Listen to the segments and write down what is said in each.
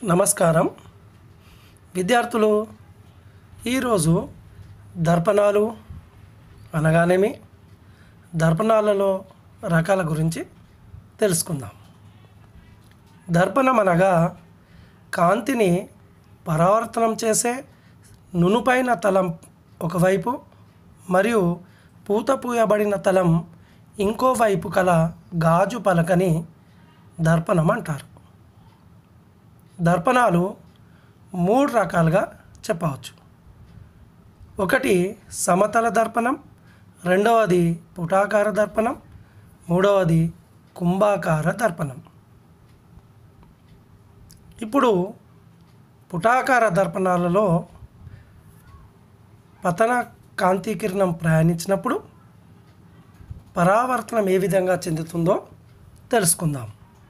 నమస్కారం విద్యార్థులు ఈరోజు దర్పణాలు అనగానేమి దర్పణాలలో రకాల గురించి తెలుసుకుందాం దర్పణం అనగా కాంతిని పరావర్తనం చేసే నునుపైన తలం ఒకవైపు మరియు పూత పూయబడిన తలం ఇంకో వైపు కల గాజు పలకని దర్పణం అంటారు దర్పణాలు మూడు రకాలుగా చెప్పవచ్చు ఒకటి సమతల దర్పణం రెండవది పుటాకార దర్పణం మూడవది కుంభాకార దర్పణం ఇప్పుడు పుటాకార దర్పణాలలో పతన కాంతి కిరణం ప్రయాణించినప్పుడు పరావర్తనం ఏ విధంగా చెందుతుందో తెలుసుకుందాం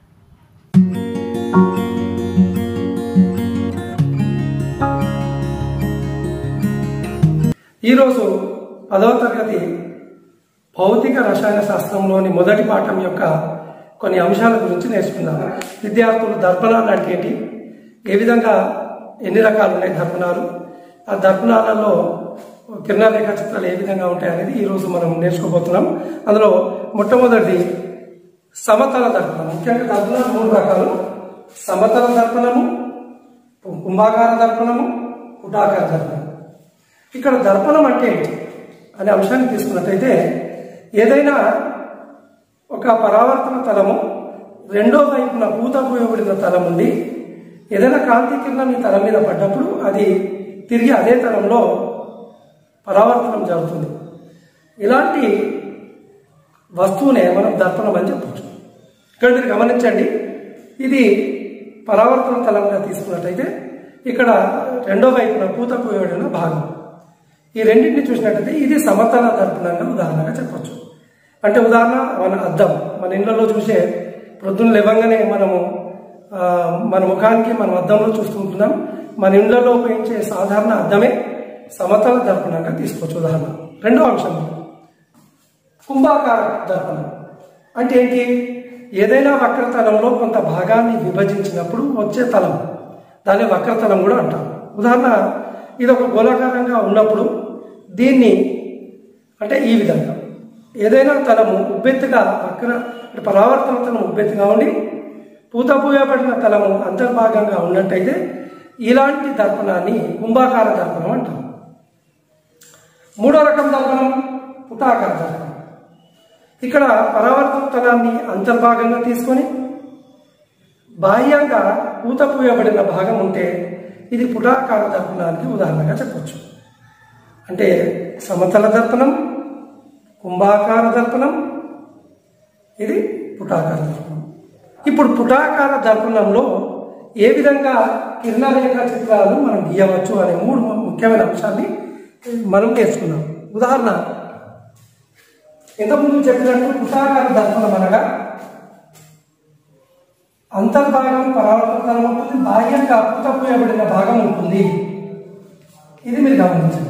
ఈరోజు పదవ తరగతి భౌతిక రసాయన శాస్త్రంలోని మొదటి పాఠం యొక్క కొన్ని అంశాల గురించి నేర్చుకుందాం విద్యార్థులు దర్పణాలు అంటే ఏంటి ఏ విధంగా ఎన్ని రకాలు ఉన్నాయి దర్పణాలు ఆ దర్పణాలలో కిరణ రేఖ చిత్రాలు ఏ విధంగా ఉంటాయి అనేది ఈరోజు మనం నేర్చుకోబోతున్నాం అందులో మొట్టమొదటిది సమతల దర్పణం ముఖ్యంగా దర్పణాలు మూడు రకాలు సమతల దర్పణము కుంభాకార దర్పణము కుటాకార దర్పణం ఇక్కడ దర్పణం అంటే ఏంటి అనే అంశాన్ని తీసుకున్నట్టయితే ఏదైనా ఒక పరావర్తన తలము రెండో వైపున పూత పూయబడిన తలం ఉంది ఏదైనా కాంతి కిరణం ఈ తలం మీద పడ్డప్పుడు అది తిరిగి అదే తలంలో పరావర్తనం జరుగుతుంది ఇలాంటి వస్తువునే మనం దర్పణం అని చెప్పచ్చు ఇక్కడ మీరు గమనించండి ఇది పరావర్తన తలంగా తీసుకున్నట్టయితే ఇక్కడ రెండో వైపున పూత పూయబడిన భాగం ఈ రెండింటిని చూసినట్టయితే ఇది సమతల దర్పణంగా ఉదాహరణగా చెప్పచ్చు అంటే ఉదాహరణ మన అద్దం మన ఇళ్లలో చూసే ప్రొద్దున లేవంగానే మనము ఆ, మన ముఖానికి మనం అద్దంలో చూస్తుంటున్నాం మన ఇళ్లలో ఉపయోగించే సాధారణ అద్దమే సమతల దర్పణంగా తీసుకోవచ్చు ఉదాహరణ రెండో అంశం కుంభాకార దర్పణం అంటే ఏంటి ఏదైనా వక్రతలంలో కొంత భాగాన్ని విభజించినప్పుడు వచ్చే తలం దాన్ని వక్రతలం కూడా అంటాం ఉదాహరణ ఇది ఒక గోళాకారంగా ఉన్నప్పుడు దీన్ని అంటే ఈ విధంగా ఏదైనా తలము ఉబ్బెత్తుగా వక్ర అంటే పరావర్తన తలం ఉబ్బెత్తుగా ఉండి పూత పూయబడిన తలము అంతర్భాగంగా ఉన్నట్టయితే ఇలాంటి దర్పణాన్ని కుంభాకార దర్పణం అంటాం మూడో రకం దర్పణం పుటాకార దర్పణం ఇక్కడ పరావర్తన తలాన్ని అంతర్భాగంగా తీసుకొని బాహ్యంగా పూత పూయబడిన భాగం ఉంటే ఇది పుటాకార దర్పణానికి ఉదాహరణగా చెప్పొచ్చు అంటే సమతల దర్పణం కుంభాకార దర్పణం ఇది పుటాకార దర్పణం ఇప్పుడు పుటాకార దర్పణంలో ఏ విధంగా కిరణరేఖ చిత్రాలు మనం గీయవచ్చు అనే మూడు ముఖ్యమైన అంశాన్ని మనం నేర్చుకున్నాం ఉదాహరణ ఇంతకుముందు చెప్పినట్టు పుటాకార దర్పణం అనగా అంతర్భాగం పరావర్తనం ఉంటుంది బాహ్యంగా పూతపోయబడిన భాగం ఉంటుంది ఇది మీరు గమనించండి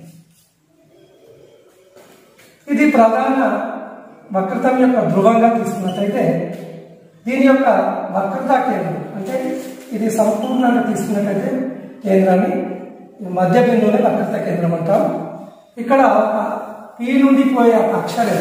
ఇది ప్రధాన వక్రతం యొక్క ధ్రువంగా తీసుకున్నట్లయితే దీని యొక్క వక్రతా కేంద్రం అంటే ఇది సంపూర్ణంగా తీసుకున్నట్లయితే కేంద్రాన్ని మధ్య బిందువుని వక్రత కేంద్రం అంటాం ఇక్కడ పి నుండి పోయే అక్షరం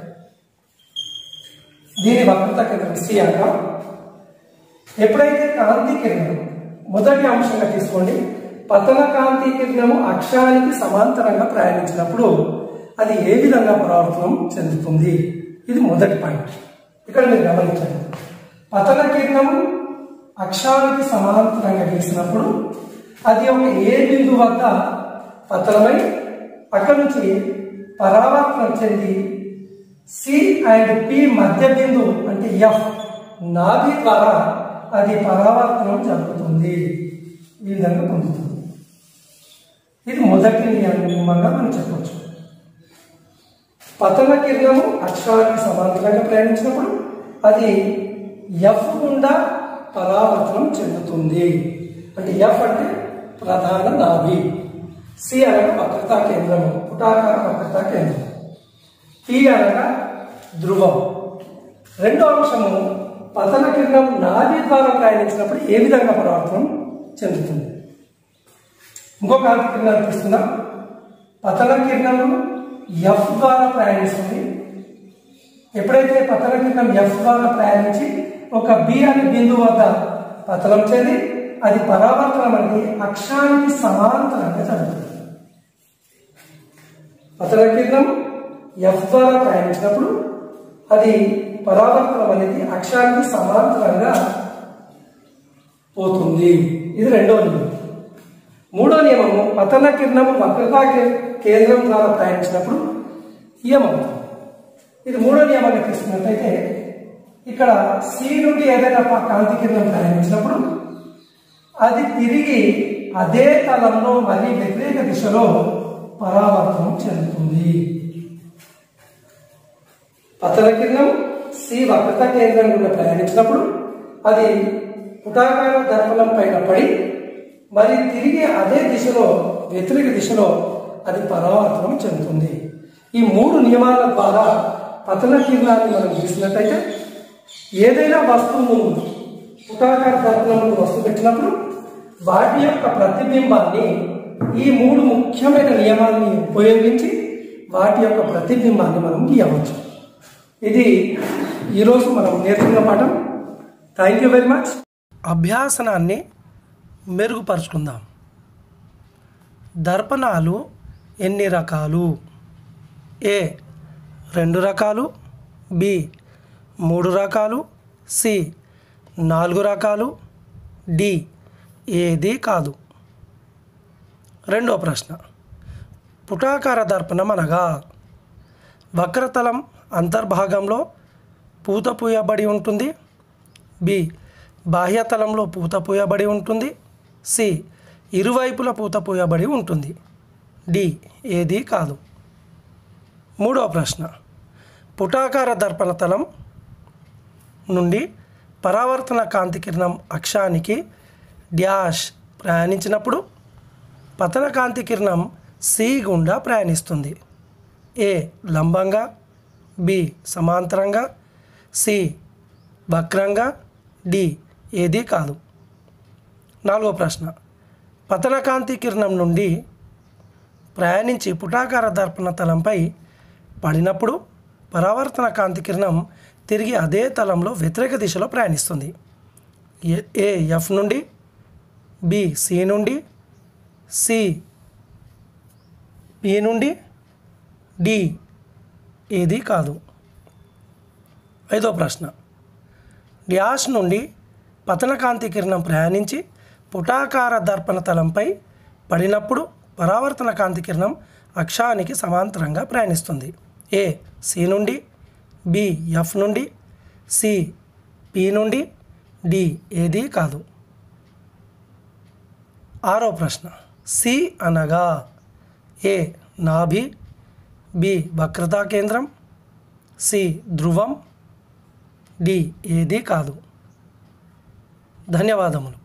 దీని వక్రత కేంద్రం సి అంటాం ఎప్పుడైతే కాంతి కిరణం మొదటి అంశంగా తీసుకోండి పతన కాంతి కిరణము అక్షానికి సమాంతరంగా ప్రయాణించినప్పుడు అది ఏ విధంగా పరావర్తనం చెందుతుంది ఇది మొదటి పాయింట్ ఇక్కడ మీరు గమనించండి పతన కిరణము అక్షానికి సమాంతరంగా గీసినప్పుడు అది ఒక ఏ బిందు వద్ద పతనమై అక్కడి నుంచి పరావర్తనం చెంది సి అండ్ పి మధ్య బిందు అంటే ఎఫ్ నాభి ద్వారా అది పరావర్తనం జరుగుతుంది ఈ విధంగా పొందుతుంది ఇది మొదటి నియమంగా మనం చెప్పవచ్చు పతన కిరణము అక్షరానికి సమాంతరంగా ప్రయాణించినప్పుడు అది ఎఫ్ గుండా పరావర్తనం చెందుతుంది అంటే ఎఫ్ అంటే ప్రధాన నాభి సి అనగా వక్రతా కేంద్రము పుటాకార వక్రతా కేంద్రం పి అనగా ధ్రువం రెండో అంశము పతన కిరణం నాభి ద్వారా ప్రయాణించినప్పుడు ఏ విధంగా పరావర్తనం చెందుతుంది ఇంకో కాంతి కిరణాలు తీసుకుందాం పతన కిరణం ఎఫ్ ద్వారా ప్రయాణిస్తుంది ఎప్పుడైతే పతన కిరణం ఎఫ్ ద్వారా ప్రయాణించి ఒక బి అనే బిందువు వద్ద పతనం చెంది అది పరావర్తనం అనేది అక్షానికి సమాంతరంగా జరుగుతుంది పతన కిరణం ఎఫ్ ద్వారా ప్రయాణించినప్పుడు అది పరావర్తనం అనేది అక్షానికి సమాంతరంగా పోతుంది ఇది రెండో నియమం మూడో నియమము పతన కిరణము వక్రతా కే- కేంద్రం ద్వారా ప్రయాణించినప్పుడు ఏమవుతుంది ఇది మూడో నియమాన్ని తీసుకున్నట్లయితే ఇక్కడ సి నుండి ఏదైనా ప- కాంతి కిరణం ప్రయాణించినప్పుడు అది తిరిగి అదే తలంలో మళ్ళీ వ్యతిరేక దిశలో పరావర్తనం చెందుతుంది పతన కిరణం సి వక్రత కేంద్రం గుండా ప్రయాణించినప్పుడు అది పుటాకార దర్పణం పైన పడి మరి తిరిగి అదే దిశలో వ్యతిరేక దిశలో అది పరావర్తనం చెందుతుంది ఈ మూడు నియమాల ద్వారా పతన కిరణాన్ని మనం చూసినట్టయితే ఏదైనా వస్తువు ముందు పుటాకార దర్పణం ముందు వస్తువు పెట్టినప్పుడు వాటి యొక్క ప్రతిబింబాన్ని ఈ మూడు ముఖ్యమైన నియమాన్ని ఉపయోగించి వాటి యొక్క ప్రతిబింబాన్ని మనం గీయవచ్చు ఇది ఈరోజు మనం నేర్చుకున్న పాఠం థ్యాంక్ యూ వెరీ మచ్ అభ్యాసనాన్ని మెరుగుపరుచుకుందాం దర్పణాలు ఎన్ని రకాలు ఏ రెండు రకాలు బి మూడు రకాలు సి నాలుగు రకాలు డి ఏది కాదు రెండో ప్రశ్న పుటాకార దర్పణం అనగా వక్రతలం అంతర్భాగంలో పూత పూయబడి ఉంటుంది బి బాహ్యతలంలో పూత పూయబడి ఉంటుంది సి ఇరువైపుల పూత పూయబడి ఉంటుంది డి ఏది కాదు మూడో ప్రశ్న పుటాకార దర్పణ తలం నుండి పరావర్తన కాంతి కిరణం అక్షానికి డ్యాష్ ప్రయాణించినప్పుడు పతన కాంతి కిరణం సి గుండా ప్రయాణిస్తుంది ఏ లంబంగా బి సమాంతరంగా సి వక్రంగా డి ఏది కాదు నాలుగో ప్రశ్న పతన కాంతి కిరణం నుండి ప్రయాణించి పుటాకార దర్పణ తలంపై పడినప్పుడు పరావర్తన కాంతి కిరణం తిరిగి అదే తలంలో వ్యతిరేక దిశలో ప్రయాణిస్తుంది ఏ- ఏ ఎఫ్ నుండి బి సి నుండి సి పి నుండి డి ఏది కాదు ఐదో ప్రశ్న డ్యాష్ నుండి పతన కాంతి కిరణం ప్రయాణించి పుటాకార దర్పణ తలంపై పడినప్పుడు పరావర్తన కాంతి కిరణం అక్షానికి సమాంతరంగా ప్రయాణిస్తుంది ఏ సి నుండి బి ఎఫ్ నుండి సి పి నుండి డి ఏది కాదు ఆరో ప్రశ్న సి అనగా ఏ నాభి బి వక్రతా కేంద్రం సి ధ్రువం డి ఏది కాదు ధన్యవాదములు